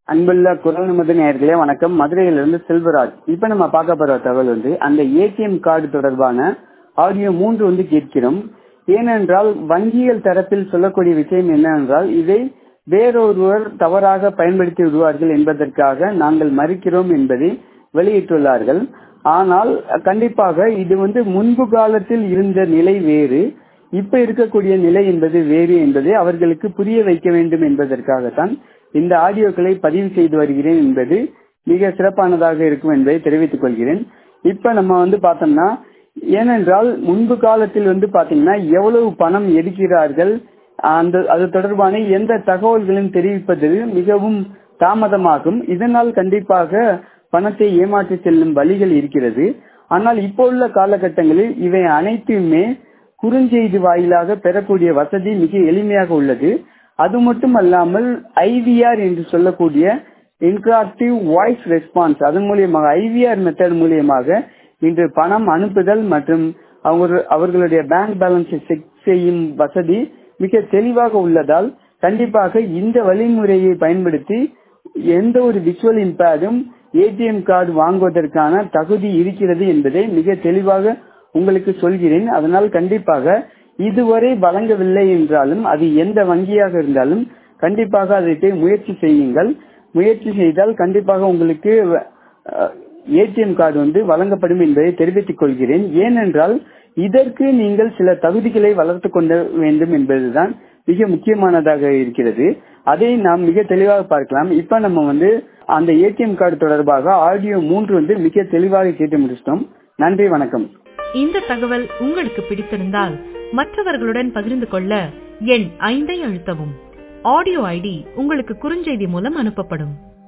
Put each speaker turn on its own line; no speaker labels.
அன்புள்ள குரல் நிமிட நேயர்களே வணக்கம் மதுரையிலிருந்து செல்வராஜ் இப்ப நம்ம பார்க்க போற தகவல் வந்து அந்த ஏடிஎம் கார்டு தொடர்பான ஆடியோ மூன்று வந்து கேட்கிறோம் ஏனென்றால் வங்கிகள் தரப்பில் சொல்லக்கூடிய விஷயம் என்னவென்றால் இதை வேறொருவர் தவறாக பயன்படுத்தி விடுவார்கள் என்பதற்காக நாங்கள் மறுக்கிறோம் என்பதை வெளியிட்டுள்ளார்கள் ஆனால் கண்டிப்பாக இது வந்து முன்பு காலத்தில் இருந்த நிலை வேறு இப்ப இருக்கக்கூடிய நிலை என்பது வேறு என்பதை அவர்களுக்கு புரிய வைக்க வேண்டும் என்பதற்காகத்தான் இந்த ஆடியோக்களை பதிவு செய்து வருகிறேன் என்பது மிக சிறப்பானதாக இருக்கும் என்பதை தெரிவித்துக் கொள்கிறேன் இப்ப நம்ம வந்து பார்த்தோம்னா ஏனென்றால் முன்பு காலத்தில் வந்து பாத்தீங்கன்னா எவ்வளவு பணம் எடுக்கிறார்கள் அந்த அது தொடர்பான எந்த தகவல்களும் தெரிவிப்பது மிகவும் தாமதமாகும் இதனால் கண்டிப்பாக பணத்தை ஏமாற்றி செல்லும் வழிகள் இருக்கிறது ஆனால் இப்போ உள்ள காலகட்டங்களில் இவை அனைத்துமே குறுஞ்செய்தி வாயிலாக பெறக்கூடிய வசதி மிக எளிமையாக உள்ளது அது மட்டும் அல்லாமல் ஐவிஆர் என்று சொல்லக்கூடிய இன்டராக்டிவ் வாய்ஸ் ரெஸ்பான்ஸ் அதன் மூலியமாக ஐவிஆர் மெத்தட் மூலியமாக இன்று பணம் அனுப்புதல் மற்றும் அவங்க அவர்களுடைய பேங்க் பேலன்ஸை செக் செய்யும் வசதி மிக தெளிவாக உள்ளதால் கண்டிப்பாக இந்த வழிமுறையை பயன்படுத்தி எந்த ஒரு விஷுவல் இம்பேர்டும் ஏடிஎம் கார்டு வாங்குவதற்கான தகுதி இருக்கிறது என்பதை மிக தெளிவாக உங்களுக்கு சொல்கிறேன் அதனால் கண்டிப்பாக இதுவரை வழங்கவில்லை என்றாலும் அது எந்த வங்கியாக இருந்தாலும் கண்டிப்பாக அதை முயற்சி செய்யுங்கள் முயற்சி செய்தால் கண்டிப்பாக உங்களுக்கு ஏடிஎம் கார்டு வந்து வழங்கப்படும் என்பதை தெரிவித்துக் கொள்கிறேன் ஏனென்றால் இதற்கு நீங்கள் சில தகுதிகளை வளர்த்து கொள்ள வேண்டும் என்பதுதான் மிக முக்கியமானதாக இருக்கிறது அதை நாம் மிக தெளிவாக பார்க்கலாம் இப்ப நம்ம வந்து அந்த ஏடிஎம் கார்டு தொடர்பாக ஆடியோ மூன்று வந்து மிக தெளிவாக கேட்டு முடிச்சிட்டோம் நன்றி வணக்கம்
இந்த தகவல் உங்களுக்கு பிடித்திருந்தால் மற்றவர்களுடன் பகிர்ந்து கொள்ள எண் ஐந்தை அழுத்தவும் ஆடியோ ஐடி உங்களுக்கு குறுஞ்செய்தி மூலம் அனுப்பப்படும்